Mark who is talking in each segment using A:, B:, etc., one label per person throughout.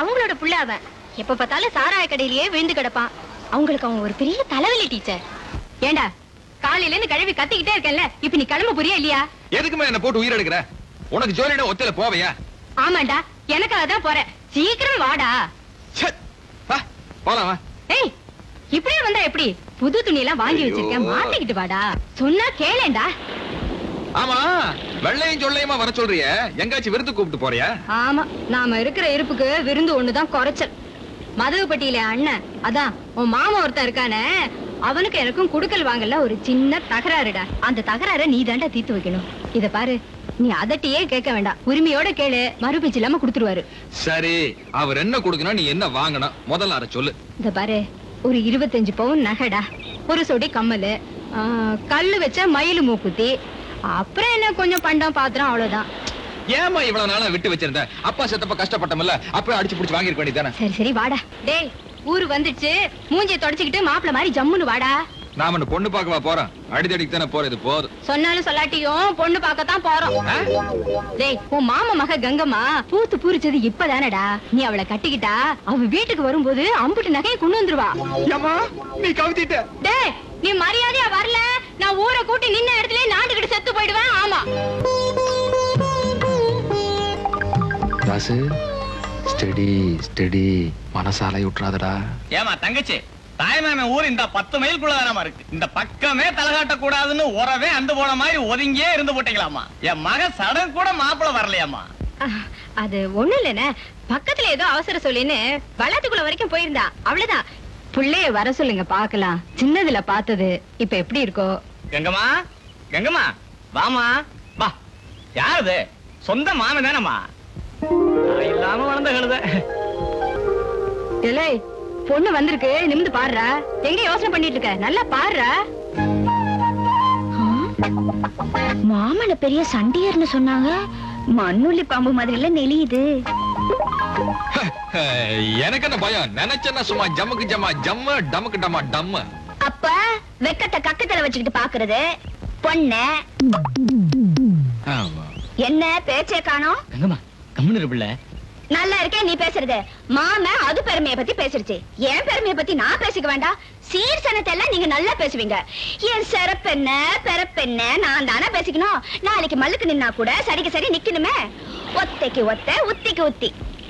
A: அவங்களோட புள்ள அவன் எப்ப பார்த்தாலும் சாராய கடையிலேயே விழுந்து கிடப்பான் அவங்களுக்கு அவன் ஒரு பெரிய தலைவலி டீச்சர் ஏண்டா காலையில இருந்து கழுவி கத்திக்கிட்டே இருக்கேன்ல இப்ப நீ கிளம்ப புரியா இல்லையா
B: எதுக்குமே என்ன போட்டு உயிர் எடுக்கிற உனக்கு ஜோலியோட ஒத்தையில போவையா
A: ஆமாண்டா எனக்காக தான் போறேன் சீக்கிரம் வாடா
B: ச்சே. வா போலாம் வா
A: ஏய் இப்படியே வந்தா எப்படி புது துணி எல்லாம் வாங்கி
B: ஐயோ.
A: வச்சிருக்கேன் மாட்டிக்கிட்டு வாடா சொன்னா கேளேண்டா
B: ஆமா வெள்ளையும் சொல்லையுமா வர சொல்றிய எங்காச்சும் விருந்து கூப்பிட்டு போறியா
A: ஆமா நாம இருக்கிற இருப்புக்கு விருந்து ஒண்ணுதான் குறைச்சல் மதகுப்பட்டியில அண்ணன் அதான் உன் மாமா ஒருத்தன் இருக்கானே அவனுக்கு எனக்கும் குடுக்கல் வாங்கல ஒரு சின்ன தகராறுடா அந்த தகராற நீ தாண்டா தீர்த்து வைக்கணும் இத பாரு நீ அதட்டியே கேட்க வேண்டாம் உரிமையோட கேளு மறுபேச்சு இல்லாம கொடுத்துருவாரு
B: சரி அவர் என்ன கொடுக்கணும் நீ என்ன வாங்கணும் முதல்ல அத சொல்லு
A: இத பாரு ஒரு இருபத்தஞ்சு பவுன் நகைடா ஒரு சொடி கம்மலு ஆ, கல்லு வச்ச மயிலு மூக்குத்தி அப்புறம் என்ன கொஞ்சம் பண்டம் பாத்திரம் அவ்வளவுதான்
B: ஏமா இவ்வளவு நாளா விட்டு வச்சிருந்த அப்பா செத்தப்ப கஷ்டப்பட்டமில்ல அப்ப அடிச்சு புடிச்சு வாங்கிருக்க வேண்டியதானே
A: சரி சரி வாடா டேய் ஊரு வந்துடுச்சு மூஞ்சிய தொடச்சுக்கிட்டு மாப்பிள மாதிரி ஜம்முன்னு வாடா
B: நாம என்ன பொண்ணு பார்க்கவா போறோம் அடிதடிக்கு தானே போறது போதும்
A: சொன்னாலும் சொல்லாட்டியும் பொண்ணு பார்க்கத்தான் போறோம்
B: ஆ?
A: டேய் உன் மாமா மக கங்கம்மா பூத்து பூரிச்சது இப்பதானடா நீ அவளை கட்டிக்கிட்டா அவ வீட்டுக்கு வரும்போது அம்புட்டு நகையை கொண்டு வந்துருவா
B: ஏம்மா நீ கவுத்திட்ட
A: டேய் நீ மரியாதையா வரல நான் ஊரை கூட்டி நின்ன இடத்துல நாண்டுகிட்டு செத்து போயிடுவேன் ஆமா
C: தாசு ஸ்டெடி ஸ்டெடி மனசாலை விட்டுறாதடா
D: ஏமா தங்கச்சி தாய்மாமன் ஊர் இந்த பத்து மைலுக்குள்ள தானமா இருக்கு இந்த பக்கமே தலகாட்ட கூடாதுன்னு உறவே அந்த போன மாதிரி ஒதுங்கியே இருந்து போட்டீங்களாமா என் மக சடன் கூட மாப்பிள வரலையாமா
A: அஹ், அது ஒண்ணு இல்லனே பக்கத்துல ஏதோ அவசர சொல்லின்னு வளாத்துக்குள்ள வரைக்கும் போயிருந்தா அவ்வளவுதான் புள்ளைய வர சொல்லுங்க பாக்கலாம் சின்னதுல பார்த்தது இப்ப எப்படி இருக்கோ
D: கங்கம்மா கங்கம்மா வாமா வா யாருது சொந்த மாமன் தானம்மா நான் இல்லாம வளர்ந்த கழுத
A: ஏலே பொண்ணு வந்திருக்கு நிமிந்து பாருடா எங்க யோசனை பண்ணிட்டு இருக்க நல்லா பாருடா மாமன பெரிய சண்டியர்னு சொன்னாங்க மண்ணுள்ளி பாம்பு மாதிரில நெளியுது
B: எனக்கு என்ன பயம் நினைச்சேன்னா சும்மா ஜம்முக்கு ஜம்மா ஜம்மு டமுக்கு டமா டம்மு
A: அப்ப வெக்கத்தை கக்கத்துல வச்சுக்கிட்டு பாக்குறது பொண்ணு என்ன பேச்சே காணோம்
D: கங்கம்மா கம்முன்னு பிள்ளை
A: நல்லா இருக்கே நீ பேசுறது மாம அது பெருமைய பத்தி பேசுருச்சு என் பெருமைய பத்தி நான் பேசிக்க வேண்டாம் சீர்சனத்தை எல்லாம் நீங்க நல்லா பேசுவீங்க என் சிறப்பென்ன பெறப்பென்ன நான் தானே பேசிக்கணும் நாளைக்கு மல்லுக்கு நின்னா கூட சரிக்கு சரி நிக்கணுமே ஒத்தைக்கு ஒத்த உத்திக்கு உத்தி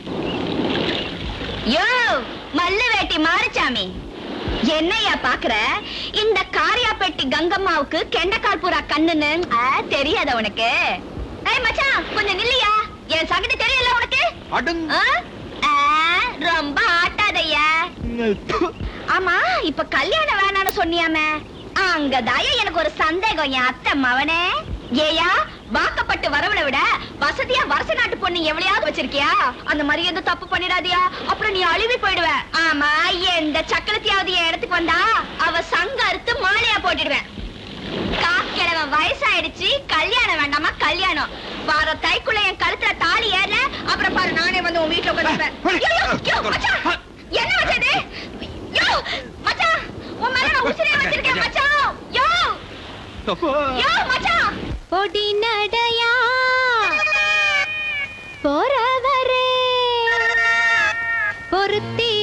A: யோ மல்லு வேட்டி மாறுச்சாமி என்னையா பாக்குற இந்த காரியாப்பேட்டி கங்கம்மாவுக்கு கெண்டக்கால் பூரா கண்ணுன்னு ஆ, தெரியாதா உனக்கு ஏய் மச்சான் கொஞ்சம் நில்லையா என் சகதி தெரியல உனக்கு
B: அடங்
A: ஆ? ஆ, ரொம்ப ஆட்டாதையா ஆமா இப்ப கல்யாணம் வேணாம்னு சொன்னியாமே அங்கதாயா எனக்கு ஒரு சந்தேகம் என் அத்தை மவனே ஏயா வாக்கப்பட்டு வரவளை விட வசதியா வருஷ நாட்டு பொண்ணு எவ்வளையாவது வச்சிருக்கியா அந்த மாதிரி எதுவும் தப்பு பண்ணிடாதியா அப்புறம் நீ அழுவி போயிடுவ ஆமா எந்த சக்கரத்தையாவது என் இடத்துக்கு வந்தா அவ சங்க அறுத்து மாலையா போட்டுடுவேன் காக்கிழவன் வயசாயிடுச்சு கல்யாணம் வேண்டாமா கல்யாணம் வார தைக்குள்ள என் கழுத்துல தாலி ஏறல அப்புறம் பாரு நானே வந்து உன் வீட்டுல உட்காந்துப்பேன் என்ன வச்சது யோ மச்சான் உன் மேல நான் உசிரே வச்சிருக்கேன் மச்சான் யோ யோ மச்சான் பொடி நடையா போறவரே பொருத்தி